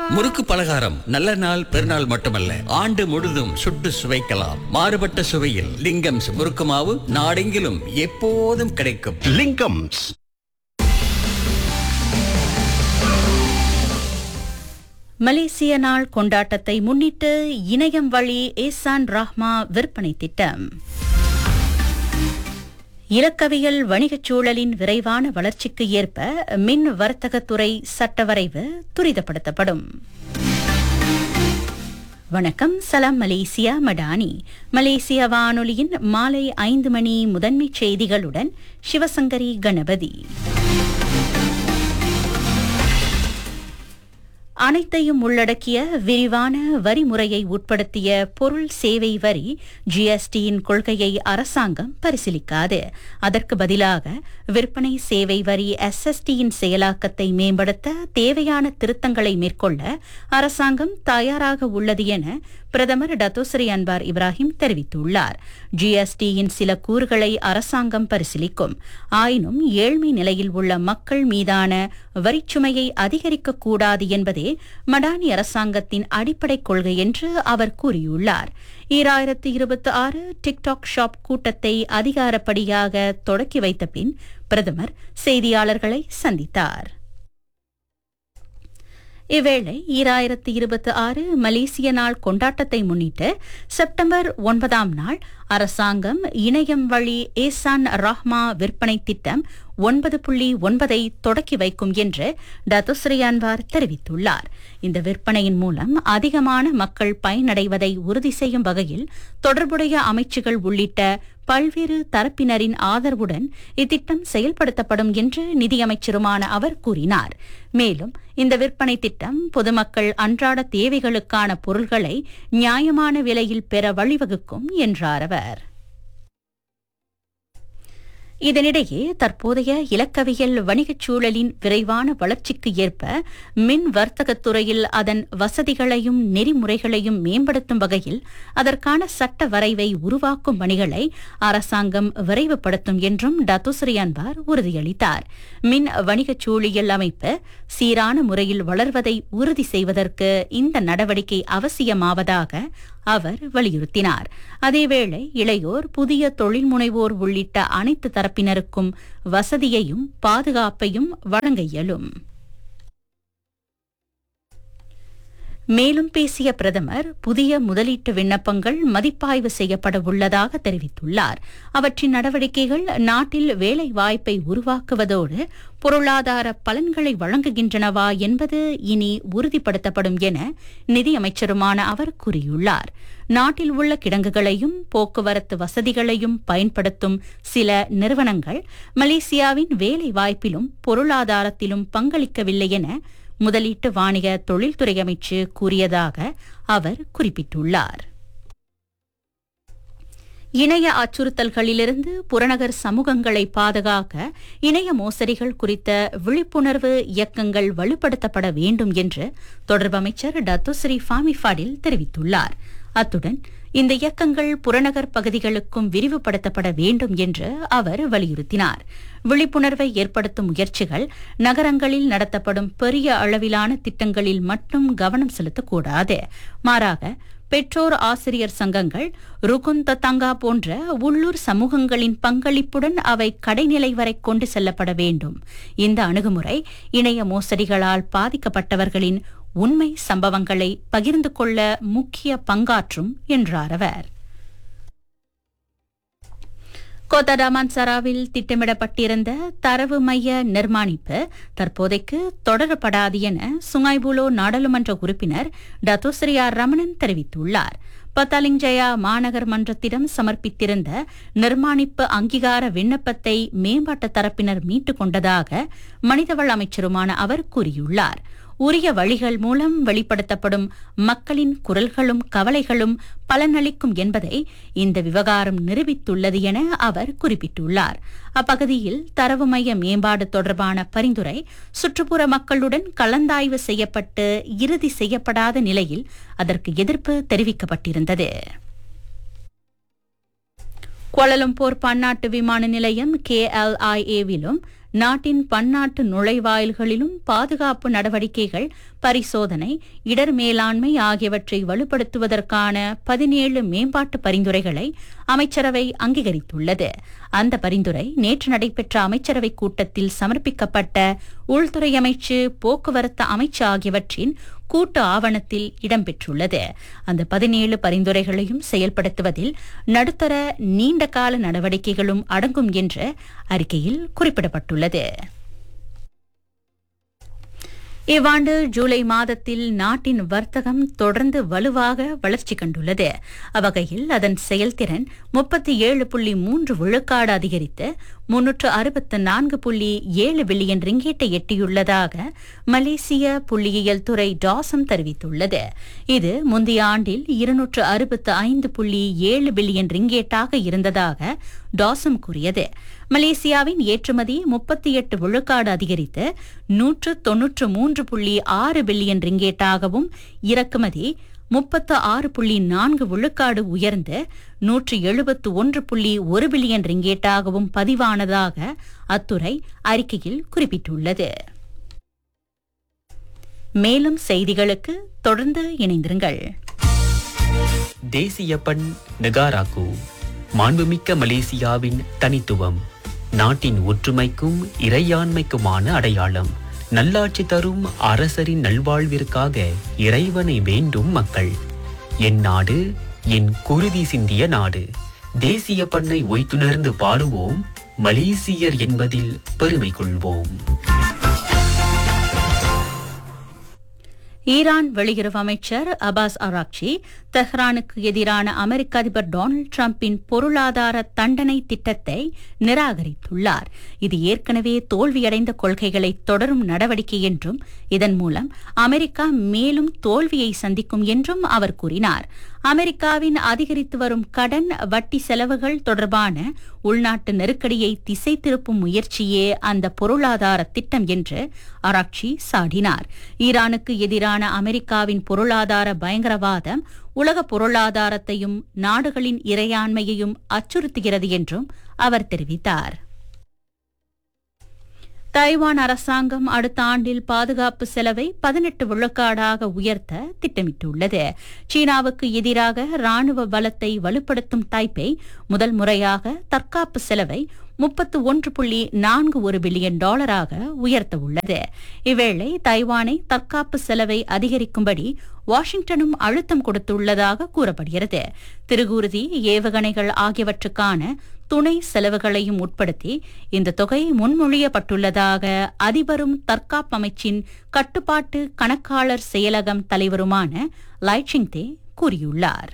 முறுக்கு பலகாரம் நல்ல நாள் பெருநாள் மட்டுமல்ல ஆண்டு முழுதும் சுட்டு சுவைக்கலாம் மாறுபட்ட சுவையில் லிங்கம்ஸ் முறுக்கு மாவு நாடெங்கிலும் எப்போதும் கிடைக்கும் லிங்கம்ஸ் மலேசிய நாள் கொண்டாட்டத்தை முன்னிட்டு இணையம் வழி ஏசான் ராஹ்மா விற்பனை திட்டம் இலக்கவியல் வணிகச் சூழலின் விரைவான வளர்ச்சிக்கு ஏற்ப மின் வர்த்தகத்துறை சட்ட வரைவு துரிதப்படுத்தப்படும் வணக்கம் சலாம் மலேசியா மடானி மலேசிய வானொலியின் மாலை ஐந்து மணி முதன்மைச் செய்திகளுடன் சிவசங்கரி கணபதி அனைத்தையும் உள்ளடக்கிய விரிவான வரி முறையை உட்படுத்திய பொருள் சேவை வரி ஜிஎஸ்டியின் கொள்கையை அரசாங்கம் பரிசீலிக்காது அதற்கு பதிலாக விற்பனை சேவை வரி எஸ்எஸ்டியின் செயலாக்கத்தை மேம்படுத்த தேவையான திருத்தங்களை மேற்கொள்ள அரசாங்கம் தயாராக உள்ளது என பிரதமர் டத்தோசரி அன்பார் இப்ராஹிம் தெரிவித்துள்ளார் ஜிஎஸ்டியின் சில கூறுகளை அரசாங்கம் பரிசீலிக்கும் ஆயினும் ஏழ்மை நிலையில் உள்ள மக்கள் மீதான வரிச்சுமையை அதிகரிக்கக் கூடாது என்பதே மடானி அரசாங்கத்தின் அடிப்படை கொள்கை என்று அவர் கூறியுள்ளார் ஈராயிரத்து இருபத்தி ஆறு டிக்டாக் ஷாப் கூட்டத்தை அதிகாரப்படியாக தொடக்கி வைத்த பின் பிரதமர் செய்தியாளர்களை சந்தித்தார் இவ்வேளை ஈராயிரத்து இருபத்தி ஆறு மலேசிய நாள் கொண்டாட்டத்தை முன்னிட்டு செப்டம்பர் ஒன்பதாம் நாள் அரசாங்கம் இணையம் வழி ஏசான் ரஹ்மா விற்பனை திட்டம் ஒன்பது புள்ளி ஒன்பதை தொடக்கி வைக்கும் என்று டத்துஸ்ரீ அன்வார் தெரிவித்துள்ளார் இந்த விற்பனையின் மூலம் அதிகமான மக்கள் பயனடைவதை உறுதி செய்யும் வகையில் தொடர்புடைய அமைச்சுகள் உள்ளிட்ட பல்வேறு தரப்பினரின் ஆதரவுடன் இத்திட்டம் செயல்படுத்தப்படும் என்று நிதியமைச்சருமான அவர் கூறினார் மேலும் இந்த விற்பனை திட்டம் பொதுமக்கள் அன்றாட தேவைகளுக்கான பொருள்களை நியாயமான விலையில் பெற வழிவகுக்கும் என்றார் அவர் இதனிடையே தற்போதைய இலக்கவியல் வணிகச் சூழலின் விரைவான வளர்ச்சிக்கு ஏற்ப மின் வர்த்தகத் துறையில் அதன் வசதிகளையும் நெறிமுறைகளையும் மேம்படுத்தும் வகையில் அதற்கான சட்ட வரைவை உருவாக்கும் பணிகளை அரசாங்கம் விரைவுபடுத்தும் என்றும் டத்துஸ்ரீ அன்பார் உறுதியளித்தார் மின் வணிகச் சூழியல் அமைப்பு சீரான முறையில் வளர்வதை உறுதி செய்வதற்கு இந்த நடவடிக்கை அவசியமாவதாக அவர் வலியுறுத்தினார் அதேவேளை இளையோர் புதிய தொழில் முனைவோர் உள்ளிட்ட அனைத்து தரப்பினருக்கும் வசதியையும் பாதுகாப்பையும் வழங்க இயலும் மேலும் பேசிய பிரதமர் புதிய முதலீட்டு விண்ணப்பங்கள் மதிப்பாய்வு செய்யப்பட உள்ளதாக தெரிவித்துள்ளார் அவற்றின் நடவடிக்கைகள் நாட்டில் வேலை வாய்ப்பை உருவாக்குவதோடு பொருளாதார பலன்களை வழங்குகின்றனவா என்பது இனி உறுதிப்படுத்தப்படும் என நிதியமைச்சருமான அவர் கூறியுள்ளார் நாட்டில் உள்ள கிடங்குகளையும் போக்குவரத்து வசதிகளையும் பயன்படுத்தும் சில நிறுவனங்கள் மலேசியாவின் வேலை வாய்ப்பிலும் பொருளாதாரத்திலும் பங்களிக்கவில்லை என முதலீட்டு வாணிக தொழில்துறை அமைச்சு கூறியதாக அவர் குறிப்பிட்டுள்ளார் இணைய அச்சுறுத்தல்களிலிருந்து புறநகர் சமூகங்களை பாதுகாக்க இணைய மோசடிகள் குறித்த விழிப்புணர்வு இயக்கங்கள் வலுப்படுத்தப்பட வேண்டும் என்று தொடர்பு அமைச்சர் டத்துஸ்ரீ ஃபாமிஃபாடில் தெரிவித்துள்ளார் அத்துடன் இந்த இயக்கங்கள் புறநகர் பகுதிகளுக்கும் விரிவுபடுத்தப்பட வேண்டும் என்று அவர் வலியுறுத்தினார் விழிப்புணர்வை ஏற்படுத்தும் முயற்சிகள் நகரங்களில் நடத்தப்படும் பெரிய அளவிலான திட்டங்களில் மட்டும் கவனம் செலுத்தக்கூடாது மாறாக பெற்றோர் ஆசிரியர் சங்கங்கள் ருகுன் தத்தங்கா போன்ற உள்ளூர் சமூகங்களின் பங்களிப்புடன் அவை கடைநிலை வரை கொண்டு செல்லப்பட வேண்டும் இந்த அணுகுமுறை இணைய மோசடிகளால் பாதிக்கப்பட்டவர்களின் உண்மை சம்பவங்களை பகிர்ந்து கொள்ள முக்கிய பங்காற்றும் என்றார் அவர் கோத்தடாமான் சராவில் திட்டமிடப்பட்டிருந்த தரவு மைய நிர்மாணிப்பு தற்போதைக்கு தொடரப்படாது என சுங்காய்புலோ நாடாளுமன்ற உறுப்பினர் டத்தோஸ்ரீஆர் ரமணன் தெரிவித்துள்ளார் பத்தாலிங்ஜயா மாநகர் மன்றத்திடம் சமர்ப்பித்திருந்த நிர்மாணிப்பு அங்கீகார விண்ணப்பத்தை மேம்பாட்டு தரப்பினர் மீட்டுக் கொண்டதாக மனிதவள அமைச்சருமான அவர் கூறியுள்ளார் உரிய வழிகள் மூலம் வெளிப்படுத்தப்படும் மக்களின் குரல்களும் கவலைகளும் பலனளிக்கும் என்பதை இந்த விவகாரம் நிரூபித்துள்ளது என அவர் குறிப்பிட்டுள்ளார் அப்பகுதியில் தரவு மைய மேம்பாடு தொடர்பான பரிந்துரை சுற்றுப்புற மக்களுடன் கலந்தாய்வு செய்யப்பட்டு இறுதி செய்யப்படாத நிலையில் அதற்கு எதிர்ப்பு தெரிவிக்கப்பட்டிருந்தது கோலலம்பூர் பன்னாட்டு விமான நிலையம் கேஎல்ஐஏவிலும் நாட்டின் பன்னாட்டு நுழைவாயில்களிலும் பாதுகாப்பு நடவடிக்கைகள் பரிசோதனை இடர் மேலாண்மை ஆகியவற்றை வலுப்படுத்துவதற்கான பதினேழு மேம்பாட்டு பரிந்துரைகளை அமைச்சரவை அங்கீகரித்துள்ளது அந்த பரிந்துரை நேற்று நடைபெற்ற அமைச்சரவை கூட்டத்தில் சமர்ப்பிக்கப்பட்ட உள்துறை அமைச்சு போக்குவரத்து அமைச்சு ஆகியவற்றின் கூட்டு ஆவணத்தில் இடம்பெற்றுள்ளது அந்த பதினேழு பரிந்துரைகளையும் செயல்படுத்துவதில் நடுத்தர நீண்ட கால நடவடிக்கைகளும் அடங்கும் என்று அறிக்கையில் குறிப்பிடப்பட்டுள்ளது இவ்வாண்டு ஜூலை மாதத்தில் நாட்டின் வர்த்தகம் தொடர்ந்து வலுவாக வளர்ச்சி கண்டுள்ளது அவ்வகையில் அதன் செயல்திறன் முப்பத்தி ஏழு புள்ளி மூன்று விழுக்காடு அதிகரித்து முன்னூற்று அறுபத்து நான்கு புள்ளி ஏழு பில்லியன் ரிங்கேட்டை எட்டியுள்ளதாக மலேசிய புள்ளியியல் துறை டாசம் தெரிவித்துள்ளது இது முந்தைய ஆண்டில் இருநூற்று அறுபத்து ஐந்து புள்ளி ஏழு பில்லியன் ரிங்கேட்டாக இருந்ததாக டாசம் கூறியது மலேசியாவின் ஏற்றுமதி முப்பத்தி எட்டு விழுக்காடு அதிகரித்து நூற்று தொன்னூற்று மூன்று புள்ளி ஆறு பில்லியன் ரிங்கேட்டாகவும் இறக்குமதி முப்பத்து ஆறு புள்ளி நான்கு விழுக்காடு உயர்ந்து நூற்று எழுபத்து ஒன்று புள்ளி ஒரு பில்லியன் ரிங்கேட்டாகவும் பதிவானதாக அத்துறை அறிக்கையில் குறிப்பிட்டுள்ளது மேலும் செய்திகளுக்கு தொடர்ந்து இணைந்திருங்கள் தேசிய பண் நெகாராக்கு மாண்புமிக்க மலேசியாவின் தனித்துவம் நாட்டின் ஒற்றுமைக்கும் இறையாண்மைக்குமான அடையாளம் நல்லாட்சி தரும் அரசரின் நல்வாழ்விற்காக இறைவனை வேண்டும் மக்கள் என் நாடு என் குருதி சிந்திய நாடு தேசிய பண்ணை ஒய்த்துணர்ந்து பாடுவோம் மலேசியர் என்பதில் பெருமை கொள்வோம் ஈரான் வெளியுறவு அமைச்சர் அபாஸ் அராக்சி தெஹ்ரானுக்கு எதிரான அமெரிக்க அதிபர் டொனால்டு டிரம்பின் பொருளாதார தண்டனை திட்டத்தை நிராகரித்துள்ளார் இது ஏற்கனவே தோல்வியடைந்த கொள்கைகளை தொடரும் நடவடிக்கை என்றும் இதன் மூலம் அமெரிக்கா மேலும் தோல்வியை சந்திக்கும் என்றும் அவர் கூறினார் அமெரிக்காவின் அதிகரித்து வரும் கடன் வட்டி செலவுகள் தொடர்பான உள்நாட்டு நெருக்கடியை திசை திருப்பும் முயற்சியே அந்த பொருளாதார திட்டம் என்று அராக்சி சாடினார் ஈரானுக்கு எதிரான அமெரிக்காவின் பொருளாதார பயங்கரவாதம் உலக பொருளாதாரத்தையும் நாடுகளின் இறையாண்மையையும் அச்சுறுத்துகிறது என்றும் அவர் தெரிவித்தார் தைவான் அரசாங்கம் அடுத்த ஆண்டில் பாதுகாப்பு செலவை பதினெட்டு விழுக்காடாக உயர்த்த திட்டமிட்டுள்ளது சீனாவுக்கு எதிராக ராணுவ பலத்தை வலுப்படுத்தும் டைப்பை முதல் முறையாக தற்காப்பு செலவை முப்பத்து ஒன்று புள்ளி நான்கு ஒரு பில்லியன் டாலராக உயர்த்த உள்ளது இவ்வேளை தைவானை தற்காப்பு செலவை அதிகரிக்கும்படி வாஷிங்டனும் அழுத்தம் கொடுத்துள்ளதாக கூறப்படுகிறது திருகூர்தி ஏவுகணைகள் ஆகியவற்றுக்கான துணை செலவுகளையும் உட்படுத்தி இந்த தொகை முன்மொழியப்பட்டுள்ளதாக அதிபரும் தற்காப்பு அமைச்சின் கட்டுப்பாட்டு கணக்காளர் செயலகம் தலைவருமான லைச்சிங்தே கூறியுள்ளார்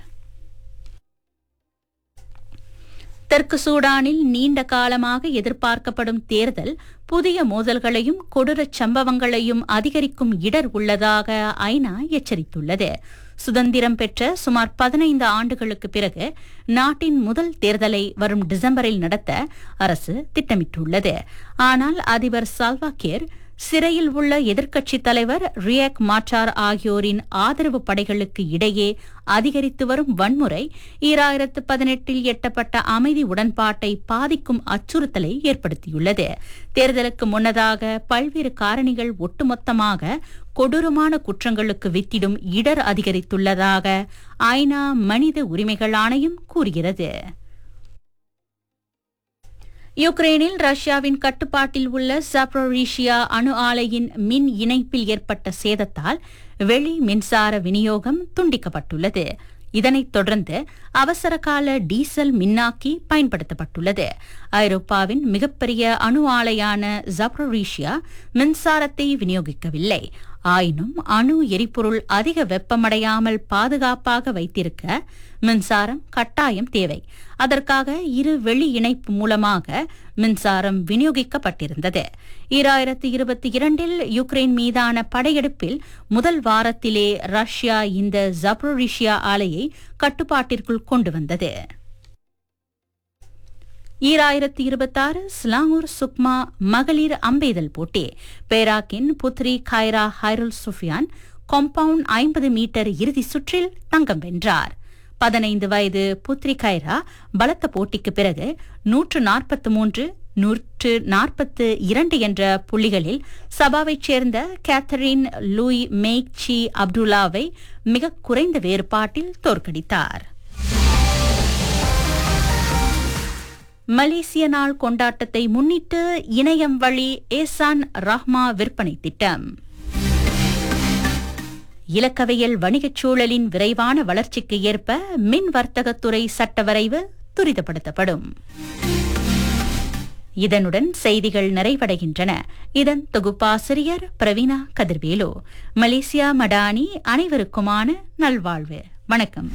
தெற்கு சூடானில் நீண்ட காலமாக எதிர்பார்க்கப்படும் தேர்தல் புதிய மோதல்களையும் கொடூரச் சம்பவங்களையும் அதிகரிக்கும் இடர் உள்ளதாக ஐநா எச்சரித்துள்ளது சுதந்திரம் பெற்ற சுமார் பதினைந்து ஆண்டுகளுக்கு பிறகு நாட்டின் முதல் தேர்தலை வரும் டிசம்பரில் நடத்த அரசு திட்டமிட்டுள்ளது ஆனால் அதிபர் சால்வாகேர் சிறையில் உள்ள எதிர்க்கட்சித் தலைவர் ரியாக் மாட்டார் ஆகியோரின் ஆதரவு படைகளுக்கு இடையே அதிகரித்து வரும் வன்முறை ஈராயிரத்து பதினெட்டில் எட்டப்பட்ட அமைதி உடன்பாட்டை பாதிக்கும் அச்சுறுத்தலை ஏற்படுத்தியுள்ளது தேர்தலுக்கு முன்னதாக பல்வேறு காரணிகள் ஒட்டுமொத்தமாக கொடூரமான குற்றங்களுக்கு வித்திடும் இடர் அதிகரித்துள்ளதாக ஐநா மனித உரிமைகள் ஆணையம் கூறுகிறது யுக்ரைனில் ரஷ்யாவின் கட்டுப்பாட்டில் உள்ள சப்ரோரீஷியா அணு ஆலையின் மின் இணைப்பில் ஏற்பட்ட சேதத்தால் வெளி மின்சார விநியோகம் துண்டிக்கப்பட்டுள்ளது இதனைத் தொடர்ந்து அவசரகால டீசல் மின்னாக்கி பயன்படுத்தப்பட்டுள்ளது ஐரோப்பாவின் மிகப்பெரிய அணு ஆலையான ஜப்ரோரீஷியா மின்சாரத்தை விநியோகிக்கவில்லை ஆயினும் அணு எரிபொருள் அதிக வெப்பமடையாமல் பாதுகாப்பாக வைத்திருக்க மின்சாரம் கட்டாயம் தேவை அதற்காக இரு வெளி இணைப்பு மூலமாக மின்சாரம் விநியோகிக்கப்பட்டிருந்தது ஈராயிரத்தி இருபத்தி இரண்டில் யுக்ரைன் மீதான படையெடுப்பில் முதல் வாரத்திலே ரஷ்யா இந்த ஜப்ரோரிஷியா ஆலையை கட்டுப்பாட்டிற்குள் கொண்டு வந்தது ஈராயிரத்தி இருபத்தாறு ஸ்லாங்கூர் சுக்மா மகளிர் அம்பெய்தல் போட்டி பேராக்கின் Putri Khaira Khairul Sufian compound ஐம்பது மீட்டர் இறுதி சுற்றில் தங்கம் வென்றார் பதினைந்து வயது புத்ரி கைரா பலத்த போட்டிக்கு பிறகு நூற்று நாற்பத்தி மூன்று நூற்று நாற்பத்து இரண்டு என்ற புள்ளிகளில் சபாவைச் சேர்ந்த கேத்தரின் லூய் மேக்சி அப்துல்லாவை மிக குறைந்த வேறுபாட்டில் தோற்கடித்தார் மலேசிய நாள் கொண்டாட்டத்தை முன்னிட்டு இணையம் வழி ஏசான் ரஹ்மா விற்பனை திட்டம் இலக்கவியல் வணிகச் சூழலின் விரைவான வளர்ச்சிக்கு ஏற்ப மின் வர்த்தகத்துறை சட்ட வரைவு துரிதப்படுத்தப்படும் இதனுடன் செய்திகள் நிறைவடைகின்றன இதன் தொகுப்பாசிரியர் பிரவீனா கதிர்வேலு மலேசியா மடானி அனைவருக்குமான நல்வாழ்வு வணக்கம்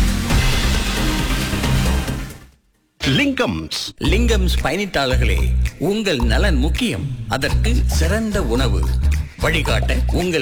லிங்கம்ஸ் லிங்கம்ஸ் பயணித்தாளர்களே உங்கள் நலன் முக்கியம் அதற்கு சிறந்த உணவு வழிகாட்ட உங்கள்